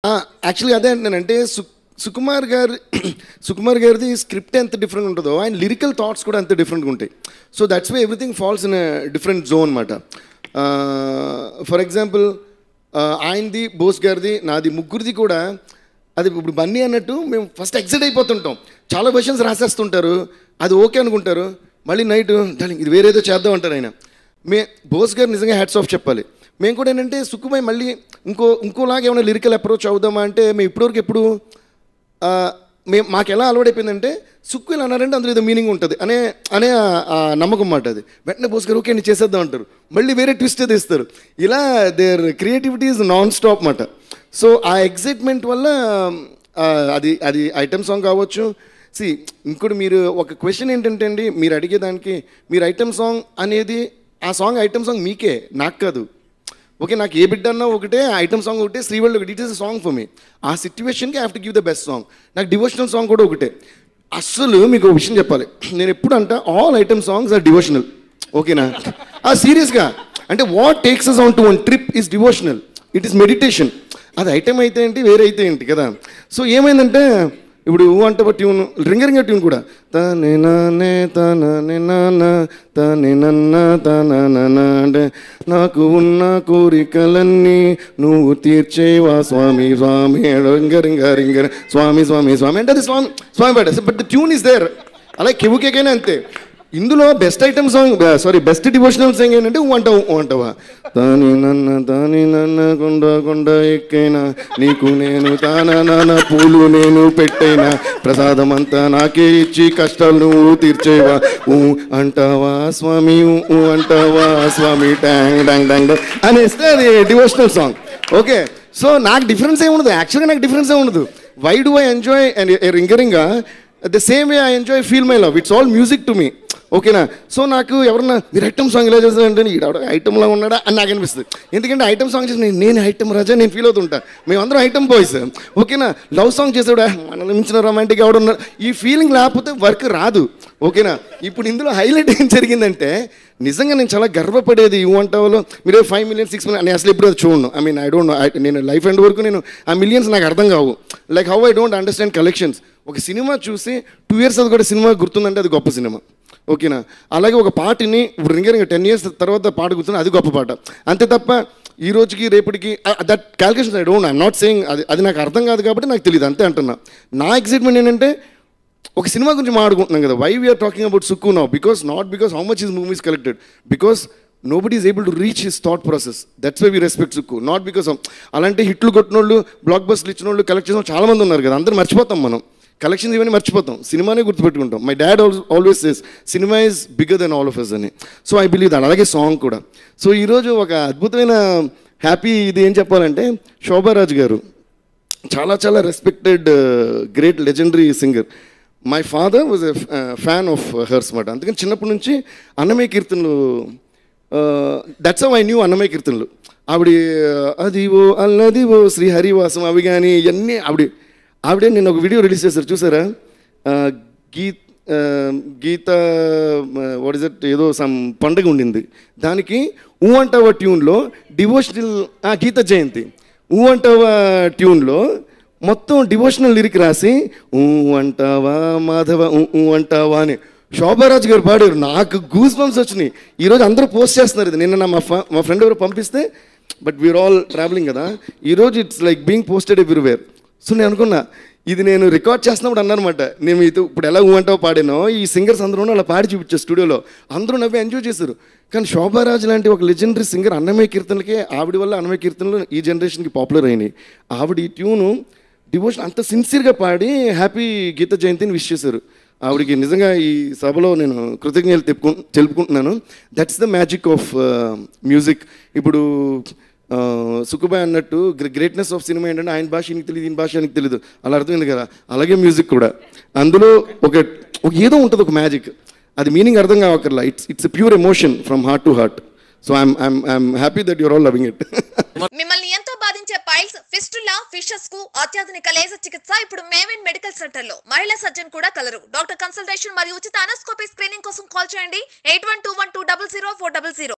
actually అదే అంటున్నానంటే సు సుకుమార్ గారి సుకుమార్ గారిది స్క్రిప్ట్ ఎంత డిఫరెంట్ ఉంటుందో ఆయన లిరికల్ థాట్స్ కూడా అంత డిఫరెంట్గా ఉంటాయి so that's why everything falls in different zone అనమాట ఫర్ ఎగ్జాంపుల్ ఆయనది బోస్ గారిది నాది ముగ్గురిది కూడా అది ఇప్పుడు బన్నీ అన్నట్టు మేము ఫస్ట్ ఎక్సైట్ అయిపోతుంటాం చాలా క్వశ్చన్స్ రాసేస్తుంటారు అది ఓకే అనుకుంటారు మళ్ళీ నైట్ డార్లింగ్ ఇది వేరేదో చేద్దాం అంటారు ఆయన మే బోస్ గారు నిజంగా హ్యాట్స్ ఆఫ్ చెప్పాలి మేము కూడా ఏంటంటే సుక్కుమై మళ్ళీ ఇంకో ఇంకోలాగా ఏమైనా లిరికల్ అప్రోచ్ అవుదామా అంటే మేము ఇప్పటివరకు ఎప్పుడు ఆ, మేము మాకు ఎలా అలవాటైపోయిందంటే సుక్కు ఇలా అన్నారంటే అందులో ఏదో మీనింగ్ ఉంటుంది అనే అనే ఆ- ఆ నమ్మకం మాట అది వెంటనే బోస్ గారు ఓకే అండి చేసేద్దాం అంటారు మళ్ళీ వేరే ట్విస్ట్ ఏదో ఇస్తారు ఇలా their creativity is non stop మాట సో ఆ ఎగ్జైట్మెంట్ వల్ల ఆ, అది అది ఐటమ్ సాంగ్ కావచ్చు సి ఇంకోటి మీరు ఒక క్వశ్చన్ ఏంటంటే అండి మీరు అడిగేదానికి మీరు ఐటమ్ సాంగ్ అనేది ఆ సాంగ్ ఐటమ్ సాంగ్ మీకే నాకు కాదు ఓకే నాకు ఏ బిడ్డ అన్నా ఒకటే ఐటమ్ సాంగ్ ఒకటే శ్రీవల్డ్ ఒకటి it is song for me ఆ సిచ్యువేషన్కి have to give the best song నాకు డివోషనల్ సాంగ్ కూడా ఒకటే అస్సలు మీకు ఒక విషయం చెప్పాలి నేను ఎప్పుడు అంట all item songs are devotional ఓకేనా ఆ సీరియస్గా అంటే what takes us on to one trip is devotional it is meditation అది ఐటమ్ అయితే ఏంటి వేరే అయితే ఏంటి కదా సో ఏమైందంటే ఇప్పుడు ఊ అంటే ట్యూన్ రింగరింగ ట్యూన్ కూడా తనే నానే తననే నాన్న తనే నన్న తన అంటే నాకు ఉన్న కోరికలన్నీ నువ్వు తీర్చేవా స్వామి స్వామి రింగ రింగ రింగ స్వామి స్వామి స్వామి అంటే అది స్వామి స్వామి పాట but the tune is there అలాగే కెవుకేకైనా అంతే ఇందులో best item song sorry best devotional song ఏంటంటే ఊ అంటావు ఊ అంటావా తాని నన్న తాని నన్న కొండ కొండ ఎక్కైనా నీకు నేను తాన నాన్న పూలు నేను పెట్టైనా ప్రసాదం అంతా నాకే ఇచ్చి కష్టాలు నువ్వు తీర్చేవా ఊ అంటావా స్వామి ఊ ఊ అంటావా స్వామి ట్యాంగ్ డాంగ్ డాంగ్ డాంగ్ అనేస్తే అది డివోషనల్ సాంగ్ ఓకే సో నాకు డిఫరెన్స్ ఏమి ఉండదు యాక్చువల్గా నాకు డిఫరెన్స్ ఏమి ఉండదు వై డు ఐ ఎంజాయ్ రింగరింగా the same way I enjoy feel my love it's all music to me ఓకేనా సో నాకు ఎవరన్నా మీరు ఐటమ్ సాంగ్ ఇలా చేస్తారంటే ఈడ ఐటమ్లా ఉన్నాడా అని నాకు అనిపిస్తుంది ఎందుకంటే ఐటమ్ సాంగ్ చేసి నేను- నేను ఐటమ్ రాజా నేను ఫీల్ అవుతుంటా మేమందరం ఐటమ్ బాయ్స్ ఓకేనా లవ్ సాంగ్ చేసాడు మనల్ని మించిన రొమాంటిక్ ఎవడున్నారు ఈ ఫీలింగ్ లేకపోతే వర్క్ రాదు ఓకేనా ఇప్పుడు ఇందులో హైలైట్ ఏం జరిగిందంటే నిజంగా నేను చాలా గర్వపడేది ఈ వంటలో మీరు ఫైవ్ మిలియన్ సిక్స్ మిలియన్ నేను అసలు ఎప్పుడు అది చూడను I mean I don't know నేను లైఫ్ ఎండ్ వరకు నేను ఆ మిలియన్స్ నాకు అర్థం కావు like how I don't understand collections ఒక సినిమా చూసి టూ ఇయర్స్ అది కూడా సినిమా గుర్తుందంటే అది గొప్ప సినిమా ఓకేనా అలాగే ఒక పాటని ఇప్పుడు రింగర్ ఇంకా టెన్ ఇయర్స్ తర్వాత పాట గుర్తుంది అది గొప్ప పాట అంతే తప్ప ఈ రోజుకి రేపటికి that calculation I don't I'm not saying అది అది నాకు అర్థం కాదు కాబట్టి నాకు తెలియదు అంతే అంటున్నా నా ఎక్సైట్మెంట్ ఏంటంటే ఒక సినిమా గురించి మాట్లాడుకుంటున్నాం కదా why we are talking about Sukku now because not because how much his movies collected because nobody is able to reach his thought process that's why we respect Sukku not because అలాంటి హిట్లు కొట్టిన వాళ్ళు black బస్ట్లు ఇచ్చిన వాళ్ళు collect చేసిన వాళ్ళు చాలా మంది ఉన్నారు కదా అందరూ మర్చిపోతాం మనం కలెక్షన్స్ ఇవన్నీ మర్చిపోతాం సినిమానే గుర్తుపెట్టుకుంటాం my dad always says cinema is bigger than all of us అని సో ఐ బిలీవ్ దాట్ అలాగే సాంగ్ కూడా సో ఈరోజు ఒక అద్భుతమైన హ్యాపీ ఇది ఏం చెప్పాలంటే శోభారాజ్ గారు చాలా చాలా respected great legendary singer my father was a fan of hers మాట అందుకని చిన్నప్పటి నుంచి అన్నమయ్య కీర్తనలు దట్స్ ఐ న్యూ అన్నమయ్య కీర్తనలు ఆవిడ అది ఓ అల్లది ఓ శ్రీ హరివాసం అవి కానీ ఇవన్నీ ఆవిడ ఆవిడే నేను ఒక వీడియో రిలీజ్ చేశారు చూసారా గీత్ గీత వాట్ ఇస్ ఇట్ ఏదో సమ్ పండుగ ఉండింది దానికి ఊ అంటావా ట్యూన్లో డివోషనల్ గీత జయంతి ఊ అంటావా ట్యూన్లో మొత్తం డివోషనల్ లిరిక్ రాసి ఊ అంటావా మాధవ ఊ ఊ అంటావా అని శోభారాజ్ గారు పాడారు నాకు గూస్ బంప్స్ వచ్చినాయి ఈరోజు అందరూ పోస్ట్ చేస్తున్నారు ఇది నిన్న నా మా ఫ- మా ఫ్రెండ్ ఎవరు పంపిస్తే బట్ వీఆర్ ఆల్ ట్రావెలింగ్ కదా ఈరోజు it's like being posted everywhere so నేను అనుకున్నా ఇది నేను రికార్డ్ చేస్తున్నప్పుడు అన్నారనమాట నేను మీతో ఇప్పుడు ఎలా ఊంటావు పాడానో ఈ సింగర్స్ అందరూ అలా పాడి చూపించారు స్టూడియోలో అందరూ నవ్వి ఎంజాయ్ చేశారు కానీ శోభారాజ్ లాంటి ఒక లెజెండరీ సింగర్ అన్నమయ్య కీర్తనలకే ఆవిడ వల్ల అన్నమయ్య కీర్తనలు ఈ జనరేషన్కి పాపులర్ అయినాయి ఆవిడ ఈ ట్యూను డివోషన్ అంత సిన్సియర్గా పాడి హ్యాపీ గీత జయంతిని విష్ చేశారు ఆవిడకి నిజంగా ఈ సభలో నేను కృతజ్ఞతలు తెప్పుకు తెలుపుకుంటున్నాను that's the magic of music ఇప్పుడు సుకుబాయ్ అన్నట్టు గ్రేట్నెస్ ఆఫ్ సినిమా ఏంటంటే ఆయన భాష నీకు తెలియదు ఈయన భాష నీకు తెలియదు అలా అర్థమైంది కదా అలాగే మ్యూజిక్ కూడా అందులో ఒక ఒక ఏదో ఉంటుంది ఒక మ్యాజిక్ అది మీనింగ్ అర్థం కావక్కర్లా it's it's pure emotion from heart to heart so I'm I'm I'm happy that you're all loving it మిమ్మల్ని ఎంతో బాధించే పైల్స్ ఫిస్టులా ఫిషస్ కు అత్యాధునిక లేజర్ చికిత్స ఇప్పుడు మేవిన్ మెడికల్ సెంటర్ లో మహిళా సర్జన్ కూడా కలరు డాక్టర్ కన్సల్టేషన్ మరియు ఉచిత అనస్కోపీ స్క్రీనింగ్ కోసం కాల్ చేయండి eight one two one two double zero four double zero